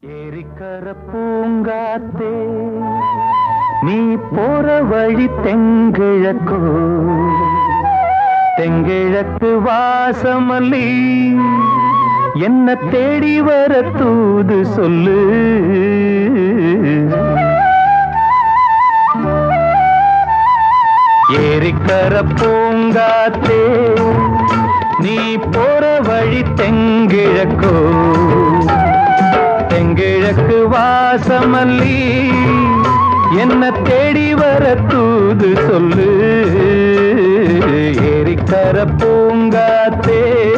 ஏரிக்கர பூங்காத்தே நீ போற வழி தெங்கிழக்கோ தெங்கிழக்கு வாசமல்லி என்ன தேடி வர தூது சொல்லு ஏரிக்கர பூங்காத்தே நீ போற வழி தெங்கிழக்கோ தெங்கிழக்கு வாசமல்லி என்ன தேடி வர தூது சொல்லு ஏரிக்கர பூங்காத்தே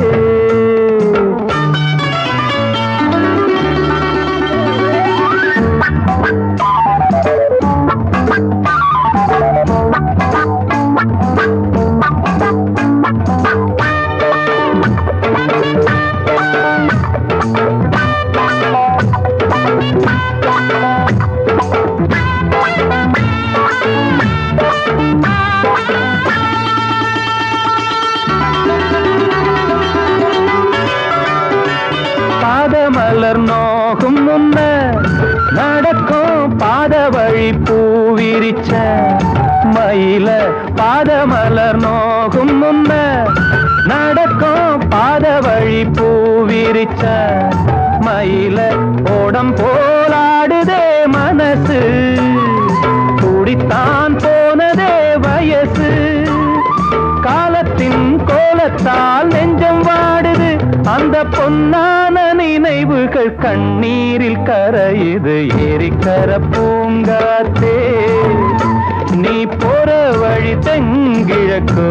பாதமலர் நோகும் முன்ன நடக்கும் பாத வழி பூவிரிச்ச மயில பாதமலர் நோகும் முன்ன நடக்கும் பாத வழி பூவிரிச்ச மயில ஓடம் போலாடுதே மனசு குடித்தான் போனதே வயசு காலத்தின் கோலத்தால் நெஞ்சம் வாடுது அந்த பொன்னான நினைவுகள் கண்ணீரில் கரையுது ஏரிக்கர பூங்காத்தே நீ போற வழி தெங்கிழக்கு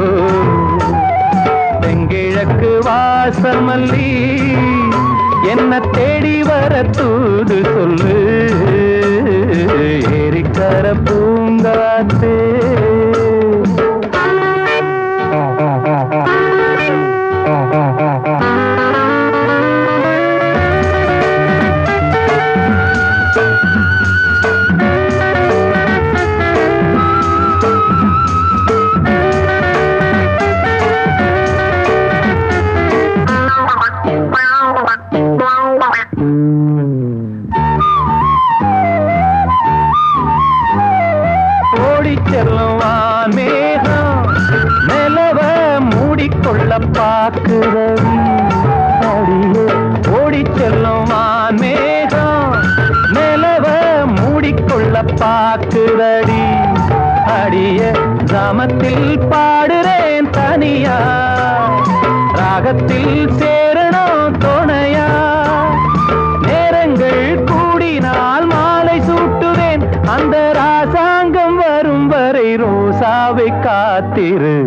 தெங்கிழக்கு வாசமல்லி என்ன தேடி வர தூது சொல்லு ஏரிக்கர பூங்காத்தே ஓடிச் செல்லும் வான்மேகம் நிலவ மூடிக்கொள்ள பார்க்கிறவி அடியே ஓடிச் செல்லும் வான்மேகம் நிலவ மூடிக்கொள்ள பார்க்கிறடி அடிய கிராமத்தில் பாடுறேன் தனியா ராகத்தில் சேரணும் துணையா நேரங்கள் கூடினால் மாலை சூட்டுவேன் அந்த ராசாங்கம் வரும் வரை ரோசாவை காத்திரு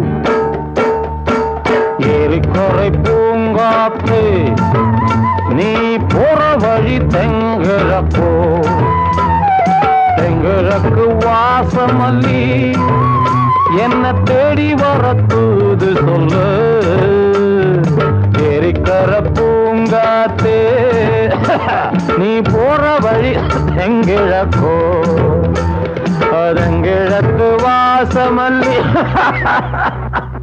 ஏரிக்கொறை பூங்காத்து நீ போற வழி தெங்கிழப்போ தெங்கிழக்கு வாசமல்லி என்ன தேடி வர தூது சொல்லு ஏரிக்கர பூங்காத்தே நீ போற வழி தெங்கிழக்கோ அதங்கிழக்கு வாசமல்லி